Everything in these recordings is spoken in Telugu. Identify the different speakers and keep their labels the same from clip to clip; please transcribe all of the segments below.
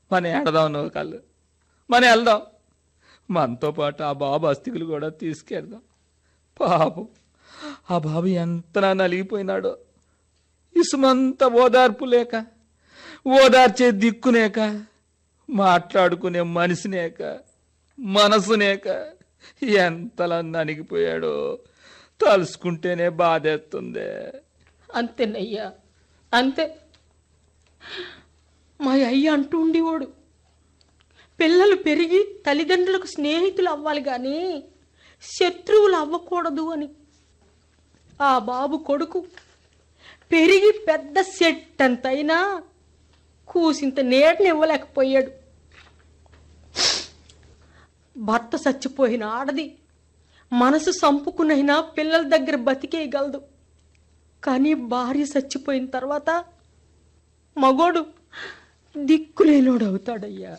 Speaker 1: మన ఏడదాం నౌకళ్ళు మన వెళ్దాం మనతో పాటు ఆ బాబు అస్థికులు కూడా తీసుకెళ్దాం పాపం ఆ బాబు ఎంత నలిగిపోయినాడో ఇసుమంత ఓదార్పు లేక ఓదార్చే దిక్కునేక మాట్లాడుకునే మనిషినేక మనసునేక ఎంతలా నలిగిపోయాడో తలుసుకుంటేనే బాధేస్తుంది
Speaker 2: అంతేనయ్యా అంతే మా అయ్య అంటూ ఉండేవాడు పిల్లలు పెరిగి తల్లిదండ్రులకు స్నేహితులు అవ్వాలి కానీ శత్రువులు అవ్వకూడదు అని ఆ బాబు కొడుకు పెరిగి పెద్ద సెట్ అంతైనా కూసింత నీడని ఇవ్వలేకపోయాడు భర్త చచ్చిపోయిన ఆడది మనసు సంపుకునైనా పిల్లల దగ్గర బతికేయగలదు కానీ భార్య చచ్చిపోయిన తర్వాత మగోడు దిక్కులేనోడు అవుతాడయ్యా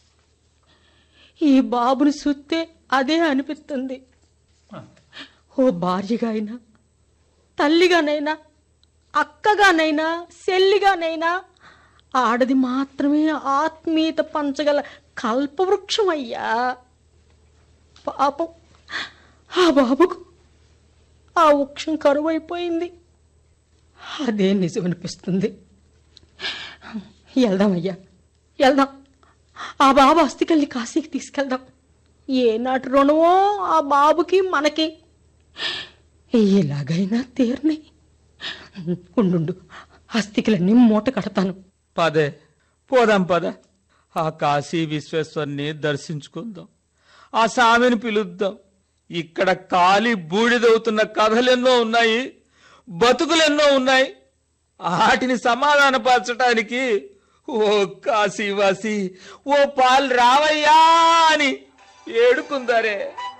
Speaker 2: ఈ బాబుని చూస్తే అదే అనిపిస్తుంది ఓ భార్యగా అయినా తల్లిగానైనా అక్కగానైనా చెల్లిగానైనా ఆడది మాత్రమే ఆత్మీయత పంచగల కల్పవృక్షం అయ్యా పాపం ఆ బాబుకు ఆ వృక్షం కరువైపోయింది అదే నిజం అనిపిస్తుంది వెళ్దామయ్యా వెళ్దాం ఆ బాబు అస్థికల్ని కాశీకి తీసుకెళ్దాం ఏనాటి రుణమో ఆ బాబుకి మనకి ఎలాగైనా తీరని ఉండు అస్థికలన్నీ మూట కడతాను
Speaker 1: పదే పోదాం పద ఆ కాశీ విశ్వేశ్వరుని దర్శించుకుందాం ఆ స్వామిని పిలుద్దాం ఇక్కడ కాలి బూడిదవుతున్న కథలెన్నో ఉన్నాయి బతుకులెన్నో ఉన్నాయి వాటిని సమాధానపరచటానికి ఓ కాశీవాసి ఓ పాలు రావయ్యా అని ఏడుకుందారే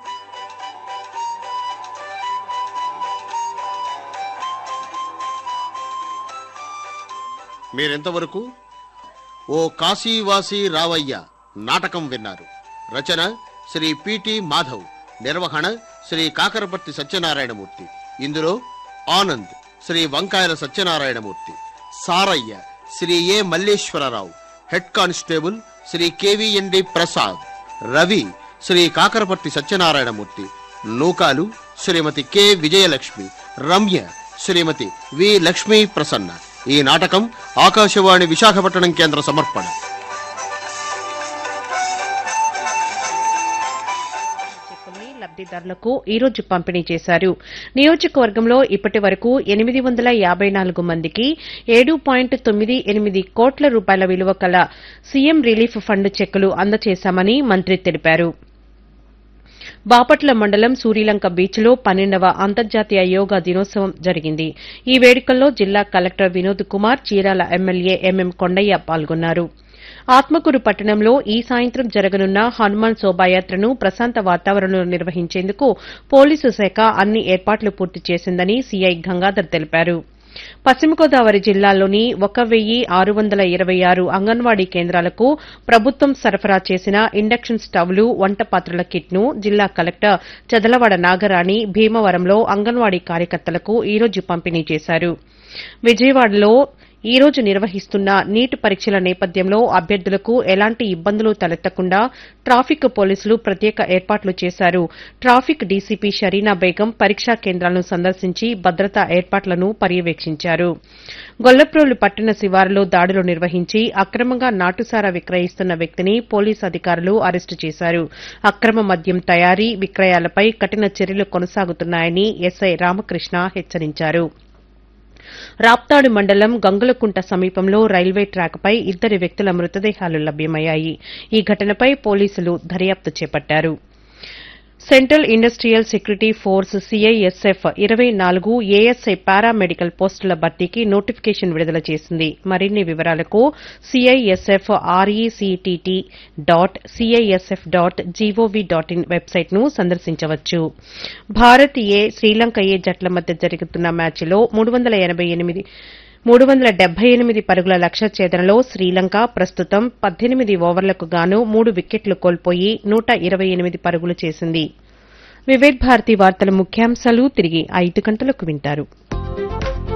Speaker 3: మీరెంతవరకు ఓ కాశీవాసి రావయ్య నాటకం విన్నారు రచన శ్రీ పిటి మాధవ్ నిర్వహణ శ్రీ కాకరపర్తి సత్యనారాయణమూర్తి ఇందులో ఆనంద్ శ్రీ వంకాయల సత్యనారాయణమూర్తి సారయ్య శ్రీ ఏ మల్లేశ్వరరావు హెడ్ కానిస్టేబుల్ శ్రీ కెవిఎన్డి ప్రసాద్ రవి శ్రీ కాకరపర్తి సత్యనారాయణమూర్తి నూకాలు శ్రీమతి కె విజయలక్ష్మి రమ్య శ్రీమతి వి లక్ష్మీ ప్రసన్న ఈ నాటకం ఆకాశవాణి విశాఖపట్నం కేంద్ర సమర్పణ
Speaker 4: చెక్కుల్ని లబ్ధిదారులకు ఈ రోజు పంపిణీ చేశారు నియోజకవర్గంలో ఇప్పటి వరకు ఎనిమిది వందల యాబై నాలుగు మందికి ఏడు పాయింట్ తొమ్మిది ఎనిమిది కోట్ల రూపాయల విలువ కల సీఎం రిలీఫ్ ఫండ్ చెక్కులు అందజేశామని మంత్రి తెలిపారు బాపట్ల మండలం సూరిలంక బీచ్లో పన్నెండవ అంతర్జాతీయ యోగా దినోత్సవం జరిగింది ఈ వేడుకల్లో జిల్లా కలెక్టర్ వినోద్ కుమార్ చీరాల ఎమ్మెల్యే ఎంఎం కొండయ్య పాల్గొన్నారు ఆత్మకూరు పట్టణంలో ఈ సాయంత్రం జరగనున్న హనుమాన్ శోభాయాత్రను ప్రశాంత వాతావరణంలో నిర్వహించేందుకు పోలీసు శాఖ అన్ని ఏర్పాట్లు పూర్తి చేసిందని సీఐ గంగాధర్ తెలిపారు పశ్చిమ గోదావరి జిల్లాలోని ఒక వెయ్యి ఆరు వందల ఇరవై ఆరు అంగన్వాడీ కేంద్రాలకు ప్రభుత్వం సరఫరా చేసిన ఇండక్షన్ స్టవ్లు వంట పాత్రల కిట్ను జిల్లా కలెక్టర్ చదలవాడ నాగరాణి భీమవరంలో అంగన్వాడీ కార్యకర్తలకు ఈ రోజు పంపిణీ చేశారు విజయవాడలో ఈ రోజు నిర్వహిస్తున్న నీట్ పరీక్షల నేపథ్యంలో అభ్యర్థులకు ఎలాంటి ఇబ్బందులు తలెత్తకుండా ట్రాఫిక్ పోలీసులు ప్రత్యేక ఏర్పాట్లు చేశారు ట్రాఫిక్ డీసీపీ షరీనా బేగం పరీక్షా కేంద్రాలను సందర్శించి భద్రతా ఏర్పాట్లను పర్యవేక్షించారు గొల్లప్రోలు పట్టణ శివారులో దాడులు నిర్వహించి అక్రమంగా నాటుసారా విక్రయిస్తున్న వ్యక్తిని పోలీసు అధికారులు అరెస్టు చేశారు అక్రమ మద్యం తయారీ విక్రయాలపై కఠిన చర్యలు కొనసాగుతున్నాయని ఎస్ఐ రామకృష్ణ హెచ్చరించారు రాప్తాడు మండలం గంగులకుంట సమీపంలో రైల్వే ట్రాక్పై ఇద్దరు వ్యక్తుల మృతదేహాలు లభ్యమయ్యాయి ఈ ఘటనపై పోలీసులు దర్యాప్తు చేపట్టారు central industrial security force CISF ఇరవై నాలుగు ఏఎస్ఐ పారామెడికల్ పోస్టుల భర్తీకి నోటిఫికేషన్ విడుదల చేసింది మరిన్ని వివరాలకు CISF RECTT dot CISF dot GOV dot in వెబ్సైట్ను సందర్శించవచ్చు భారత్ ఏ శ్రీలంక ఏ జట్ల మధ్య జరుగుతున్న మ్యాచ్లో మూడు వందల ఎనబై ఎనిమిది మూడు వందల డెబ్బై ఎనిమిది పరుగుల లక్ష్య ఛేదనలో శ్రీలంక ప్రస్తుతం పద్దెనిమిది ఓవర్లకు గాను మూడు వికెట్లు కోల్పోయి నూట ఇరవై ఎనిమిది పరుగులు చేసింది వివేక్ భారతి వార్తల ముఖ్యాంశాలు తిరిగి ఐదు గంటలకు వింటారు